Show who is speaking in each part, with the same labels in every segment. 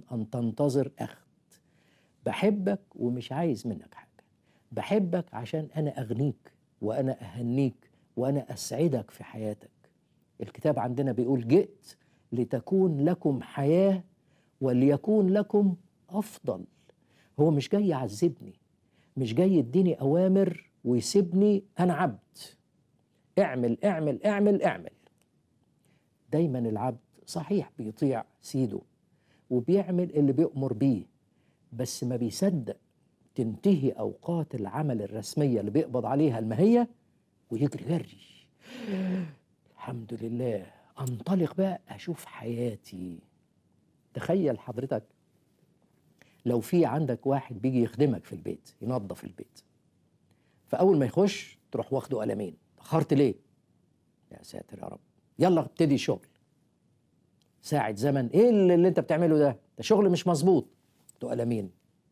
Speaker 1: أن تنتظر أخذ بحبك ومش عايز منك حاجة بحبك عشان أنا أغنيك وأنا أهنيك وأنا أسعدك في حياتك الكتاب عندنا بيقول جئت لتكون لكم حياة وليكون لكم أفضل هو مش جاي يعذبني مش جاي يديني أوامر ويسيبني أنا عبد اعمل اعمل اعمل اعمل دايما العبد صحيح بيطيع سيده وبيعمل اللي بيؤمر بيه بس ما بيصدق تنتهي أوقات العمل الرسمية اللي بيقبض عليها المهية ويجري جري الحمد لله أنطلق بقى أشوف حياتي تخيل حضرتك لو في عندك واحد بيجي يخدمك في البيت ينظف البيت فأول ما يخش تروح واخده قلمين تأخرت ليه؟ يا ساتر يا رب يلا ابتدي شغل ساعة زمن ايه اللي, اللي انت بتعمله ده؟ ده شغل مش مظبوط ده قلمين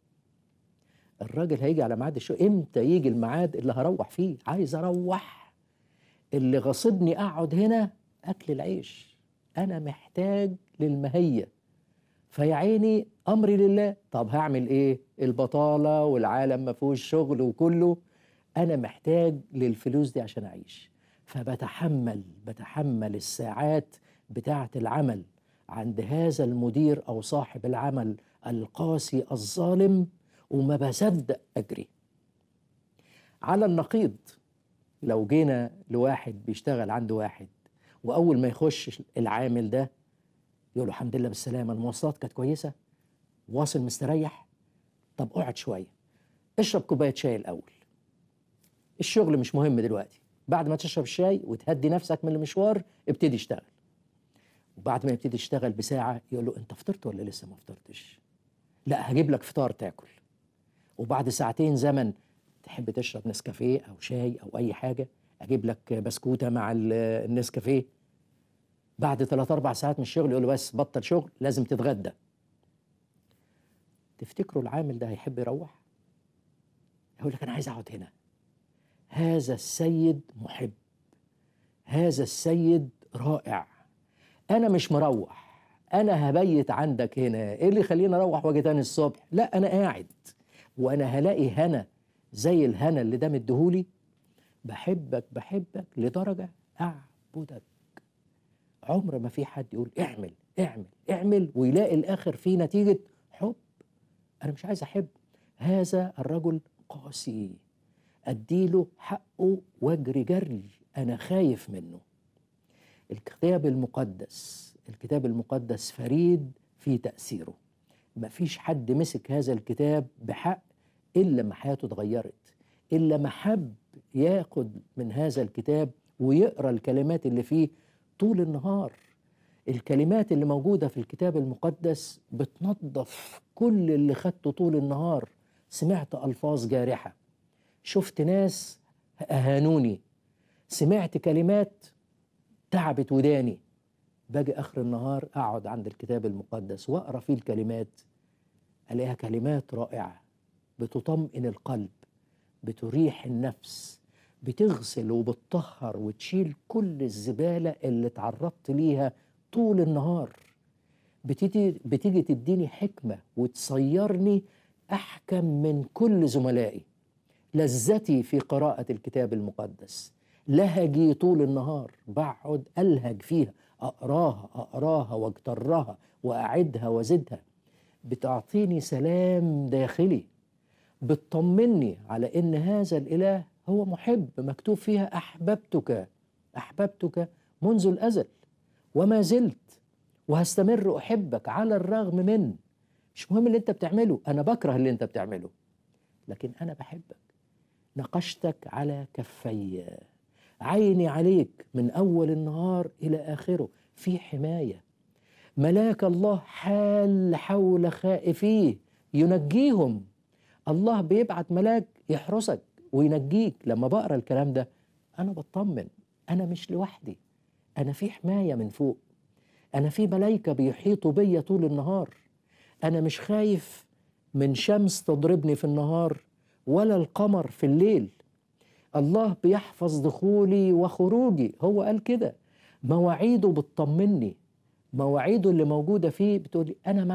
Speaker 1: الراجل هيجي على ميعاد الشغل امتى يجي الميعاد اللي هروح فيه عايز اروح اللي غصبني اقعد هنا اكل العيش انا محتاج للمهيه فيا عيني امري لله طب هعمل ايه البطاله والعالم ما فيهوش شغل وكله انا محتاج للفلوس دي عشان اعيش فبتحمل بتحمل الساعات بتاعه العمل عند هذا المدير او صاحب العمل القاسي الظالم وما بصدق اجري على النقيض لو جينا لواحد بيشتغل عند واحد واول ما يخش العامل ده يقول له الحمد لله بالسلامه المواصلات كانت كويسه واصل مستريح طب اقعد شويه اشرب كوبايه شاي الاول الشغل مش مهم دلوقتي بعد ما تشرب الشاي وتهدي نفسك من المشوار ابتدي اشتغل وبعد ما يبتدي يشتغل بساعه يقول له انت فطرت ولا لسه ما فطرتش لا هجيب لك فطار تاكل وبعد ساعتين زمن تحب تشرب نسكافيه او شاي او اي حاجه اجيب لك بسكوته مع النسكافيه بعد ثلاث اربع ساعات من الشغل يقول له بس بطل شغل لازم تتغدى تفتكروا العامل ده هيحب يروح يقول لك انا عايز اقعد هنا هذا السيد محب هذا السيد رائع انا مش مروح انا هبيت عندك هنا ايه اللي يخليني اروح واجي تاني الصبح لا انا قاعد وانا هلاقي هنا زي الهنا اللي ده مديهولي بحبك بحبك لدرجه اعبدك عمر ما في حد يقول اعمل اعمل اعمل ويلاقي الاخر في نتيجه حب انا مش عايز احب هذا الرجل قاسي اديله حقه واجري جري انا خايف منه الكتاب المقدس الكتاب المقدس فريد في تاثيره ما فيش حد مسك هذا الكتاب بحق الا ما حياته اتغيرت الا ما حب ياخد من هذا الكتاب ويقرا الكلمات اللي فيه طول النهار الكلمات اللي موجودة في الكتاب المقدس بتنظف كل اللي خدته طول النهار سمعت ألفاظ جارحة شفت ناس أهانوني سمعت كلمات تعبت وداني باجي آخر النهار أقعد عند الكتاب المقدس وأقرأ فيه الكلمات ألاقيها كلمات رائعة بتطمئن القلب بتريح النفس بتغسل وبتطهر وتشيل كل الزبالة اللي تعرضت ليها طول النهار بتيجي, بتيجي تديني حكمة وتصيرني أحكم من كل زملائي لذتي في قراءة الكتاب المقدس لهجي طول النهار بقعد ألهج فيها أقراها أقراها واجترها وأعدها وزدها بتعطيني سلام داخلي بتطمني على إن هذا الإله هو محب مكتوب فيها احببتك احببتك منذ الازل وما زلت وهستمر احبك على الرغم من مش مهم اللي انت بتعمله انا بكره اللي انت بتعمله لكن انا بحبك نقشتك على كفي عيني عليك من اول النهار الى اخره في حمايه ملاك الله حال حول خائفيه ينجيهم الله بيبعت ملاك يحرسك وينجيك لما بقرا الكلام ده انا بطمن انا مش لوحدي انا في حمايه من فوق انا في ملائكه بيحيطوا بيا طول النهار انا مش خايف من شمس تضربني في النهار ولا القمر في الليل الله بيحفظ دخولي وخروجي هو قال كده مواعيده بتطمني مواعيده اللي موجوده فيه بتقولي انا